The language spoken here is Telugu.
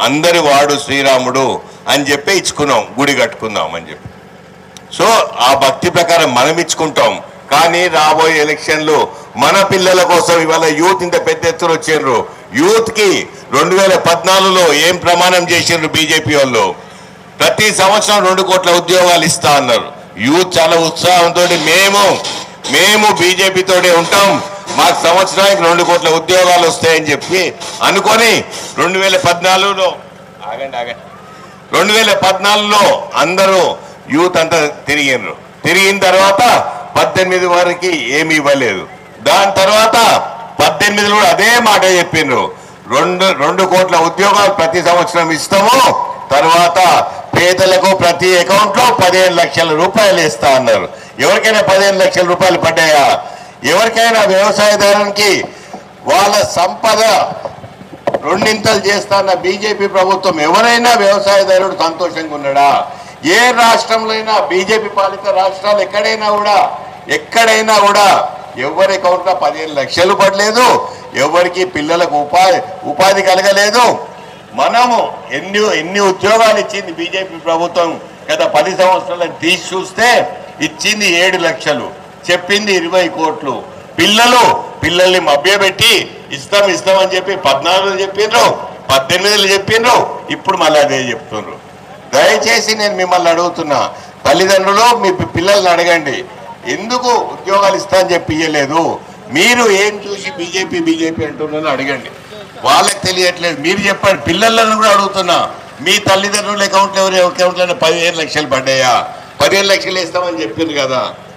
అందరి వాడు శ్రీరాముడు అని చెప్పి ఇచ్చుకున్నాం గుడి కట్టుకుందాం అని చెప్పి సో ఆ భక్తి ప్రకారం మనం ఇచ్చుకుంటాం కానీ రాబోయే ఎలక్షన్లు మన పిల్లల కోసం ఇవాళ యూత్ ఇంత పెద్ద ఎత్తున వచ్చిండ్రు యూత్ కి రెండు వేల పద్నాలుగులో ఏం ప్రమాణం చేసిండ్రు బీజేపీ వాళ్ళు ప్రతి సంవత్సరం రెండు కోట్ల ఉద్యోగాలు ఇస్తా అన్నారు యూత్ చాలా ఉత్సాహంతో మేము మేము బీజేపీతోనే ఉంటాం మాకు సంవత్సరానికి రెండు కోట్ల ఉద్యోగాలు వస్తాయని చెప్పి అనుకొని రెండు వేల పద్నాలుగులో ఆగండి ఆగండి రెండు వేల పద్నాలుగులో అందరూ యూత్ అంతా తిరిగినారు తిరిగిన తర్వాత పద్దెనిమిది వరకు ఏమి ఇవ్వలేదు దాని తర్వాత పద్దెనిమిదిలో కూడా అదే మాట చెప్పిండ్రు రెండు రెండు కోట్ల ఉద్యోగాలు ప్రతి సంవత్సరం ఇస్తాము తర్వాత పేదలకు ప్రతి అకౌంట్ లో పదిహేను లక్షల రూపాయలు ఇస్తా అన్నారు ఎవరికైనా పదిహేను లక్షల రూపాయలు పడ్డాయా ఎవరికైనా వ్యవసాయదారునికి వాళ్ళ సంపద రెండింతలు చేస్తాన్న బీజేపీ ప్రభుత్వం ఎవరైనా వ్యవసాయదారుడు సంతోషంగా ఉన్నాడా ఏ రాష్ట్రంలో అయినా బీజేపీ పాలిత రాష్ట్రాలు ఎక్కడైనా కూడా ఎక్కడైనా కూడా ఎవరి అకౌంట్లో పదిహేను లక్షలు పడలేదు ఎవరికి పిల్లలకు ఉపాధి ఉపాధి కలగలేదు మనము ఎన్ని ఎన్ని ఉద్యోగాలు ఇచ్చింది బీజేపీ ప్రభుత్వం గత పది సంవత్సరాలను తీసి చూస్తే ఇచ్చింది ఏడు లక్షలు చెప్పింది ఇరవై కోట్లు పిల్లలు పిల్లల్ని మభ్యపెట్టి ఇస్తాం ఇస్తాం అని చెప్పి పద్నాలుగు చెప్పిండ్రు పద్దెనిమిదిలు చెప్పిండ్రు ఇప్పుడు మళ్ళీ అదే చెప్తున్నారు దయచేసి నేను మిమ్మల్ని అడుగుతున్నా తల్లిదండ్రులు మీ పి- పిల్లల్ని అడగండి ఎందుకు ఉద్యోగాలు ఇస్తా అని చెప్పి ఇయ్యలేదు మీరు ఏం చూసి బీజేపీ బీజేపీ అంటున్నారని అడగండి వాళ్ళకి తెలియట్లేదు మీరు చెప్పండి పిల్లలను కూడా అడుగుతున్నా మీ తల్లిదండ్రుల అకౌంట్లో ఎవరి అకౌంట్లో పదిహేను లక్షలు పడ్డాయా పదిహేను లక్షలు ఇస్తామని చెప్పింది కదా